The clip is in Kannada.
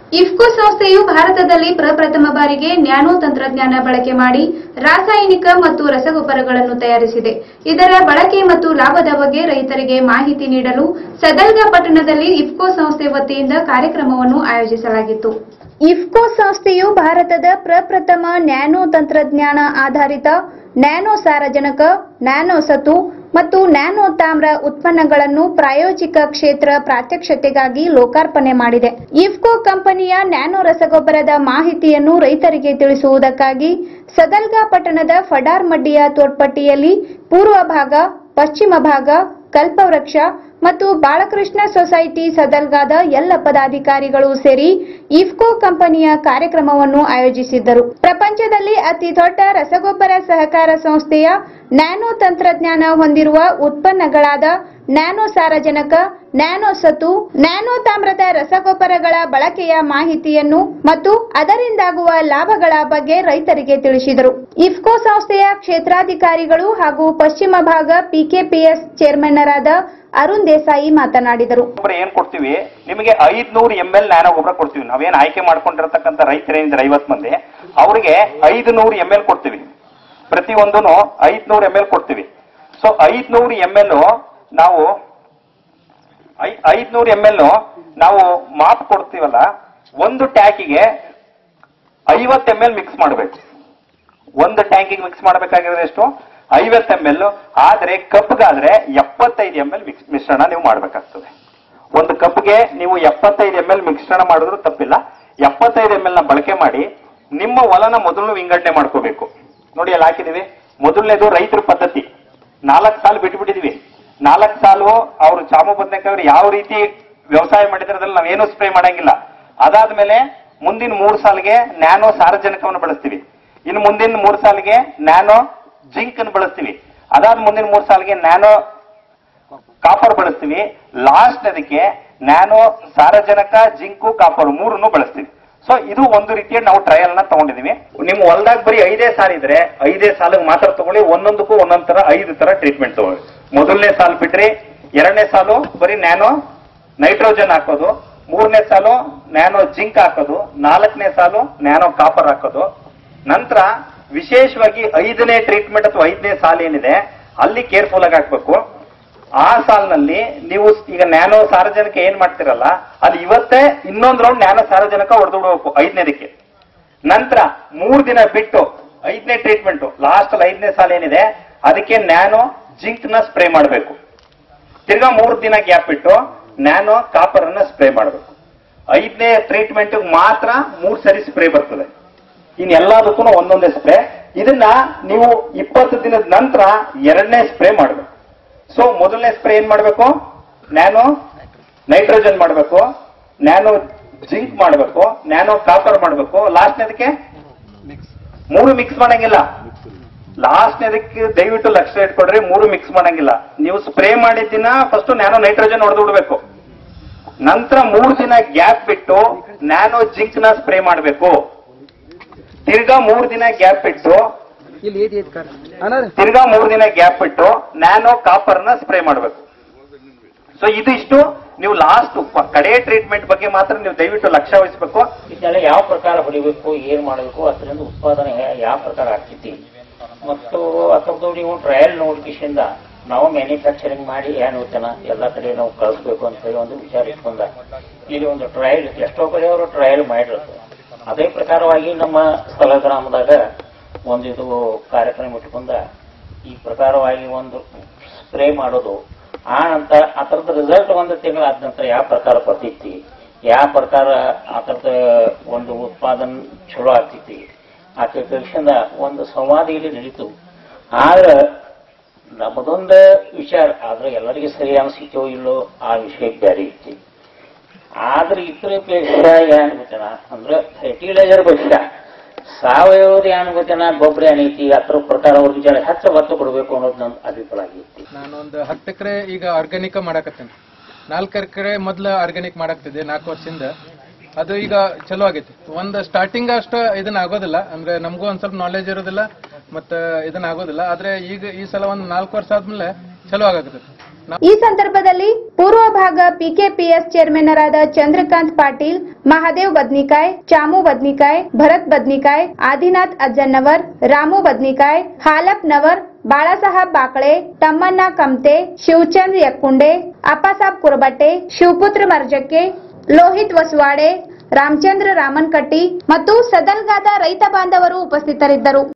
ಇಫ್ಕೋ ಸಂಸ್ಥೆಯು ಭಾರತದಲ್ಲಿ ಪ್ರಪ್ರಥಮ ಬಾರಿಗೆ ನ್ಯಾನೋ ತಂತ್ರಜ್ಞಾನ ಬಳಕೆ ಮಾಡಿ ರಾಸಾಯನಿಕ ಮತ್ತು ರಸಗೊಬ್ಬರಗಳನ್ನು ತಯಾರಿಸಿದೆ ಇದರ ಬಳಕೆ ಮತ್ತು ಲಾಭದ ಬಗ್ಗೆ ರೈತರಿಗೆ ಮಾಹಿತಿ ನೀಡಲು ಸದಲ್ಗಾ ಪಟ್ಟಣದಲ್ಲಿ ಇಫ್ಕೋ ಸಂಸ್ಥೆ ವತಿಯಿಂದ ಕಾರ್ಯಕ್ರಮವನ್ನು ಆಯೋಜಿಸಲಾಗಿತ್ತು ಇಫ್ಕೋ ಸಂಸ್ಥೆಯು ಭಾರತದ ಪ್ರಪ್ರಥಮ ನ್ಯಾನೋ ತಂತ್ರಜ್ಞಾನ ಆಧಾರಿತ ನ್ಯಾನೋ ಸಾರಜನಕ ನ್ಯಾನೋ ಸತು ಮತ್ತು ನ್ಯಾನೋ ತಾಮ್ರ ಉತ್ಪನ್ನಗಳನ್ನು ಪ್ರಾಯೋಜಿಕ ಕ್ಷೇತ್ರ ಪ್ರಾತ್ಯಕ್ಷತೆಗಾಗಿ ಲೋಕಾರ್ಪಣೆ ಮಾಡಿದೆ ಇಫ್ಕೋ ಕಂಪನಿಯ ನ್ಯಾನೋ ರಸಗೊಬ್ಬರದ ಮಾಹಿತಿಯನ್ನು ರೈತರಿಗೆ ತಿಳಿಸುವುದಕ್ಕಾಗಿ ಸದಲ್ಗಾ ಪಟ್ಟಣದ ಫಡಾರ್ ಮಡ್ಡಿಯ ತೋಡ್ಪಟ್ಟಿಯಲ್ಲಿ ಪೂರ್ವ ಭಾಗ ಪಶ್ಚಿಮ ಭಾಗ ಕಲ್ಪವೃಕ್ಷ ಮತ್ತು ಬಾಲಕೃಷ್ಣ ಸೊಸೈಟಿ ಸದಲ್ಗಾದ ಎಲ್ಲ ಪದಾಧಿಕಾರಿಗಳು ಸೇರಿ ಇಫ್ಕೋ ಕಂಪನಿಯ ಕಾರ್ಯಕ್ರಮವನ್ನು ಆಯೋಜಿಸಿದ್ದರು ಪ್ರಪಂಚದಲ್ಲಿ ಅತಿ ದೊಡ್ಡ ರಸಗೊಬ್ಬರ ಸಹಕಾರ ಸಂಸ್ಥೆಯ ನ್ಯಾನೋ ತಂತ್ರಜ್ಞಾನ ಹೊಂದಿರುವ ಉತ್ಪನ್ನಗಳಾದ ನ್ಯಾನೋ ಸಾರಜನಕ ನ್ಯಾನೋ ಸತು ನ್ಯಾನೋ ತಾಮ್ರದ ರಸಗೊಬ್ಬರಗಳ ಬಳಕೆಯ ಮಾಹಿತಿಯನ್ನು ಮತ್ತು ಅದರಿಂದಾಗುವ ಲಾಭಗಳ ಬಗ್ಗೆ ರೈತರಿಗೆ ತಿಳಿಸಿದರು ಇಫ್ಕೋ ಸಂಸ್ಥೆಯ ಕ್ಷೇತ್ರಾಧಿಕಾರಿಗಳು ಹಾಗೂ ಪಶ್ಚಿಮ ಭಾಗ ಪಿಕೆಪಿಎಸ್ ಚೇರ್ಮನ್ನರಾದ ಅರುಣ್ ದೇಸಾಯಿ ಮಾತನಾಡಿದರು ಗೊಬ್ಬರ ಏನ್ ಕೊಡ್ತೀವಿ ನಿಮಗೆ ಐದ್ನೂರು ಎಂ ಎಲ್ ನ್ಯಾನೋ ಗೊಬ್ಬರ ಕೊಡ್ತೀವಿ ನಾವೇನ್ ಆಯ್ಕೆ ಮಾಡ್ಕೊಂಡಿರತಕ್ಕಂತ ರೈತರೇನಿದ್ರೆ ಐವತ್ ಮಂದಿ ಅವ್ರಿಗೆ ಐದು ನೂರು ಎಂ ಎಲ್ ಕೊಡ್ತೀವಿ ಪ್ರತಿ ಒಂದೂನು ಐದ್ನೂರು ಎಂ ಎಲ್ ಕೊಡ್ತೀವಿ ಸೊ ಐದ್ನೂರು ಎಂ ಎಲ್ ನಾವು ಐ- ಐದ್ನೂರು ಎಂ ಎಲ್ ನಾವು ಮಾಪ್ ಕೊಡ್ತೀವಲ್ಲ ಒಂದು ಟ್ಯಾಂಕಿಗೆ ಐವತ್ತು ಎಂ ಎಲ್ ಮಿಕ್ಸ್ ಮಾಡಬೇಕು ಒಂದು ಟ್ಯಾಂಕಿಗೆ ಮಿಕ್ಸ್ ಮಾಡಬೇಕಾಗಿರೋದು ಎಷ್ಟು ಐವತ್ತು ಎಂ ಎಲ್ ಆದ್ರೆ ಕಬ್ಗಾದ್ರೆ ಎಪ್ಪತ್ತೈದು ಎಂ ಎಲ್ ಮಿಶ್ರಣ ನೀವು ಮಾಡಬೇಕಾಗ್ತದೆ ಒಂದು ಕಬ್ಗೆ ನೀವು ಎಪ್ಪತ್ತೈದು ಎಂ ಎಲ್ ಮಿಶ್ರಣ ಮಾಡಿದ್ರು ತಪ್ಪಿಲ್ಲ ಎಪ್ಪತ್ತೈದು ಎಂ ಎಲ್ ನ ಬಳಕೆ ಮಾಡಿ ನಿಮ್ಮ ಹೊಲನ ಮೊದಲು ವಿಂಗಡಣೆ ಮಾಡ್ಕೋಬೇಕು ನೋಡಿ ಅಲ್ಲಿ ಹಾಕಿದೀವಿ ಮೊದಲನೇದು ರೈತರ ಪದ್ಧತಿ ನಾಲ್ಕು ಸಾಲು ಬಿಟ್ಬಿಟ್ಟಿದೀವಿ ನಾಲ್ಕು ಸಾಲು ಅವರು ಚಾಮು ಬದನೆಕಾಯಿ ಯಾವ ರೀತಿ ವ್ಯವಸಾಯ ಮಾಡಿದ್ರೆ ಅದ್ರಲ್ಲಿ ನಾವೇನು ಸ್ಪ್ರೇ ಮಾಡಂಗಿಲ್ಲ ಅದಾದ್ಮೇಲೆ ಮುಂದಿನ ಮೂರು ಸಾಲಿಗೆ ನ್ಯಾನೋ ಸಾರಜನಕವನ್ನು ಬಳಸ್ತೀವಿ ಇನ್ನು ಮುಂದಿನ ಮೂರು ಸಾಲಿಗೆ ನ್ಯಾನೋ ಜಿಂಕ್ ಅನ್ನು ಬಳಸ್ತೀವಿ ಅದಾದ ಮುಂದಿನ ಮೂರು ಸಾಲಿಗೆ ನ್ಯಾನೋ ಕಾಪರ್ ಬಳಸ್ತೀವಿ ಲಾಸ್ಟ್ ಅದಕ್ಕೆ ನ್ಯಾನೋ ಸಾರಜನಕ ಜಿಂಕು ಕಾಪರ್ ಮೂರನ್ನು ಬಳಸ್ತೀವಿ ಸೊ ಇದು ಒಂದು ರೀತಿಯ ನಾವು ಟ್ರಯಲ್ ನ ತಗೊಂಡಿದೀವಿ ನಿಮ್ ಹೊಲ್ದಾಗ ಬರೀ ಐದೇ ಸಾಲ ಇದ್ರೆ ಐದೇ ಸಾಲಿಗೆ ಮಾತ್ರ ತಗೊಳ್ಳಿ ಒಂದೊಂದಕ್ಕೂ ಒಂದೊಂದ್ ತರ ಐದು ತರ ಟ್ರೀಟ್ಮೆಂಟ್ ತಗೊಳ್ಳಿ ಮೊದಲನೇ ಸಾಲು ಬಿಟ್ರಿ ಎರಡನೇ ಸಾಲು ಬರೀ ನ್ಯಾನೋ ನೈಟ್ರೋಜನ್ ಹಾಕೋದು ಮೂರನೇ ಸಾಲು ನ್ಯಾನೋ ಜಿಂಕ್ ಹಾಕೋದು ನಾಲ್ಕನೇ ಸಾಲು ನ್ಯಾನೋ ಕಾಪರ್ ಹಾಕೋದು ನಂತರ ವಿಶೇಷವಾಗಿ ಐದನೇ ಟ್ರೀಟ್ಮೆಂಟ್ ಅಥವಾ ಐದನೇ ಸಾಲು ಏನಿದೆ ಅಲ್ಲಿ ಕೇರ್ಫುಲ್ ಆಗಿ ಹಾಕ್ಬೇಕು ಆ ಸಾಲಿನಲ್ಲಿ ನೀವು ಈಗ ನ್ಯಾನೋ ಸಾರಜನಕ ಏನ್ ಮಾಡ್ತಿರಲ್ಲ ಅಲ್ಲಿ ಇವತ್ತೇ ಇನ್ನೊಂದ್ ರೌಂಡ್ ನ್ಯಾನೋ ಸಾರಜನಕ ಹೊಡೆದು ಬಿಡ್ಬೇಕು ಐದನೇದಕ್ಕೆ ನಂತರ ಮೂರ್ ದಿನ ಬಿಟ್ಟು ಐದನೇ ಟ್ರೀಟ್ಮೆಂಟ್ ಲಾಸ್ಟ್ ಅಲ್ಲಿ ಐದನೇ ಸಾಲ ಏನಿದೆ ಅದಕ್ಕೆ ನ್ಯಾನೋ ಜಿಂಕ್ ನ ಸ್ಪ್ರೇ ಮಾಡಬೇಕು ತಿರ್ಗಾ ಮೂರ್ ದಿನ ಗ್ಯಾಪ್ ಬಿಟ್ಟು ನ್ಯಾನೋ ಕಾಪರ್ ಅನ್ನ ಸ್ಪ್ರೇ ಮಾಡಬೇಕು ಐದನೇ ಟ್ರೀಟ್ಮೆಂಟ್ ಮಾತ್ರ ಮೂರ್ ಸರಿ ಸ್ಪ್ರೇ ಬರ್ತದೆ ಇನ್ ಎಲ್ಲದಕ್ಕೂ ಒಂದೊಂದೇ ಸ್ಪ್ರೇ ಇದನ್ನ ನೀವು ಇಪ್ಪತ್ತು ದಿನದ ನಂತರ ಎರಡನೇ ಸ್ಪ್ರೇ ಮಾಡಬೇಕು ಸೊ ಮೊದಲನೇ ಸ್ಪ್ರೇ ಏನ್ ಮಾಡಬೇಕು ನ್ಯಾನೋ ನೈಟ್ರೋಜನ್ ಮಾಡಬೇಕು ನ್ಯಾನೋ ಜಿಂಕ್ ಮಾಡಬೇಕು ನ್ಯಾನೋ ಕಾಪರ್ ಮಾಡಬೇಕು ಲಾಸ್ಟ್ನೇದಕ್ಕೆ ಮೂರು ಮಿಕ್ಸ್ ಮಾಡಂಗಿಲ್ಲ ಲಾಸ್ಟ್ನೇದಕ್ಕೆ ದಯವಿಟ್ಟು ಲಕ್ಷ ಇಟ್ಕೊಡ್ರಿ ಮೂರು ಮಿಕ್ಸ್ ಮಾಡಂಗಿಲ್ಲ ನೀವು ಸ್ಪ್ರೇ ಮಾಡಿದ ದಿನ ಫಸ್ಟ್ ನ್ಯಾನೋ ನೈಟ್ರೋಜನ್ ಹೊಡೆದು ಬಿಡ್ಬೇಕು ನಂತರ ಮೂರು ದಿನ ಗ್ಯಾಪ್ ಬಿಟ್ಟು ನ್ಯಾನೋ ಜಿಂಕ್ ನ ಸ್ಪ್ರೇ ಮಾಡಬೇಕು ತಿರ್ಗಾ ಮೂರು ದಿನ ಗ್ಯಾಪ್ ಬಿಟ್ಟು ಇಲ್ಲಿ ಏಟ್ ಏಟ್ ಕಾರ್ ಅಣ್ಣ ತಿರ್ಗಾ ಮೂರು ದಿನ ಗ್ಯಾಪ್ ಬಿಟ್ಟು ನ್ಯಾನೋ ಕಾಪರ್ ನ ಸ್ಪ್ರೇ ಮಾಡಬೇಕು ಸೊ ಇದು ಇಷ್ಟು ನೀವು ಲಾಸ್ಟ್ ಕಡೆ ಟ್ರೀಟ್ಮೆಂಟ್ ಬಗ್ಗೆ ಮಾತ್ರ ನೀವು ದಯವಿಟ್ಟು ಲಕ್ಷ್ಯ ವಹಿಸಬೇಕು ಇದನ್ನೆಲ್ಲ ಯಾವ ಪ್ರಕಾರ ಹೊಡಿಬೇಕು ಏನ್ ಮಾಡಬೇಕು ಅದರಿಂದ ಉತ್ಪಾದನೆ ಯಾ- ಯಾವ ಪ್ರಕಾರ ಆಗ್ತೈತಿ ಮತ್ತು ಅದ್ರದ್ದು ನೀವು ಟ್ರಯಲ್ ನೋಟಿಫಿಕೇಶನ್ ನಾವು ಮ್ಯಾನುಫ್ಯಾಕ್ಚರಿಂಗ್ ಮಾಡಿ ಏನು ಜನ ಎಲ್ಲ ಕಡೆ ನಾವು ಕಳಿಸ್ಬೇಕು ಅಂತ ಹೇಳಿ ಒಂದು ವಿಚಾರ ಇಟ್ಕೊಂಡ ಇಲ್ಲಿ ಒಂದು ಟ್ರಯಲ್ ಎಷ್ಟೋ ಕಡೆ ಅವರು ಟ್ರಯಲ್ ಮಾಡಿರುತ್ತೆ ಅದೇ ಪ್ರಕಾರವಾಗಿ ನಮ್ಮ ಸ್ಥಳ ಗ್ರಾಮದಾಗ ಒಂದು ಇದು ಕಾರ್ಯಕ್ರಮ ಇಟ್ಕೊಂಡ ಈ ಪ್ರಕಾರವಾಗಿ ಒಂದು ಸ್ಪ್ರೇ ಮಾಡೋದು ಆ ನಂತರ ಅದರದ ರಿಸಲ್ಟ್ ಒಂದು ತಿಂಗಳಾದ ನಂತರ ಯಾವ ಪ್ರಕಾರ ಬರ್ತೈತಿ ಯಾವ ಪ್ರಕಾರ ಅದರದ ಒಂದು ಉತ್ಪಾದನೆ ಚಲೋ ಆಗ್ತೈತಿ ಆ ಕೃಷಿಯಿಂದ ಒಂದು ಸಂವಾದ ಇಲ್ಲಿ ನಡೀತು ಆದ್ರೆ ನಮ್ಮದೊಂದು ವಿಚಾರ ಆದ್ರೆ ಎಲ್ಲರಿಗೆ ಸರಿ ಅನಿಸಿತೋ ಇಲ್ಲೋ ಆ ವಿಷಯ ಬೇರೆ ಐತಿ ಆದ್ರೆ ಇತರ ವಿಷಯ ಏನ್ ಗೊತ್ತೇನ ಅಂದ್ರೆ ಫರ್ಟಿಲೈಸರ್ ವಿಷಯ ಸಾವಯವದ ಏನ್ ಗೊತ್ತೇನ ಗೊಬ್ಬರ ಏನೈತಿ ಅದ್ರ ಪ್ರಕಾರ ಅವ್ರ ವಿಚಾರ ಹೆಚ್ಚು ಒತ್ತು ಕೊಡಬೇಕು ಅನ್ನೋದು ನನ್ನ ಅಭಿಪ್ರಾಯ ಐತಿ ನಾನೊಂದು ಹತ್ತು ಎಕರೆ ಈಗ ಆರ್ಗ್ಯಾನಿಕ್ ಮಾಡಾಕತ್ತೇನೆ ನಾಲ್ಕು ಎಕರೆ ಮೊದ್ಲು ಆರ್ಗ್ಯಾನಿಕ್ ಮಾಡಾಕ್ತಿದ್ದೆ ನಾಲ್ಕು ವರ್ಷದಿಂದ ಅದು ಈಗ ಚಲೋ ಆಗೈತಿ ಒಂದು ಸ್ಟಾರ್ಟಿಂಗ್ ಅಷ್ಟು ಇದನ್ನ ಆಗೋದಿಲ್ಲ ಅಂದ್ರೆ ನಮಗೂ ಒಂದ್ ಸ್ವಲ್ಪ ನಾಲೆಜ್ ಇರೋದಿಲ್ಲ ಮತ್ತೆ ಇದನ್ನ ಆಗೋದಿಲ್ಲ ಆದ್ರೆ ಈಗ ಈ ಸಲ ಒಂದು ನಾಲ್ಕು ವರ್ಷ ಆದ್ಮೇಲೆ ಚಲೋ ಆಗತ್ತೆ ಈ ಸಂದರ್ಭದಲ್ಲಿ ಪೂರ್ವ ಭಾಗ ಪಿಕೆಪಿಎಸ್ ಚೇರ್ಮನ್ನರಾದ ಚಂದ್ರಕಾಂತ್ ಪಾಟೀಲ್ ಮಹಾದೇವ್ ಬದ್ನಿಕಾಯ್ ಚಾಮು ಬದ್ನಿಕಾಯ್ ಭರತ್ ಬದ್ನಿಕಾಯ್ ಆದಿನಾಥ್ ಅಜ್ಜನ್ನವರ್ ರಾಮು ಬದ್ನಿಕಾಯ್ ಹಾಲಪ್ ನವರ್ ಬಾಳಾಸಾಹೇಬ್ ಬಾಕಳೆ ತಮ್ಮಣ್ಣ ಕಮ್ತೆ ಶಿವಚಂದ್ ಯಕ್ಕುಂಡೆ ಅಪ್ಪಾಸಾಬ್ ಕುರಬಟ್ಟೆ ಶಿವಪುತ್ರ ಮರ್ಜಕ್ಕೆ ಲೋಹಿತ್ ವಸವಾಡೆ ರಾಮಚಂದ್ರ ರಾಮನ್ಕಟ್ಟಿ ಮತ್ತು ಸದಲ್ಗಾದ ರೈತ ಬಾಂಧವರು ಉಪಸ್ಥಿತರಿದ್ದರು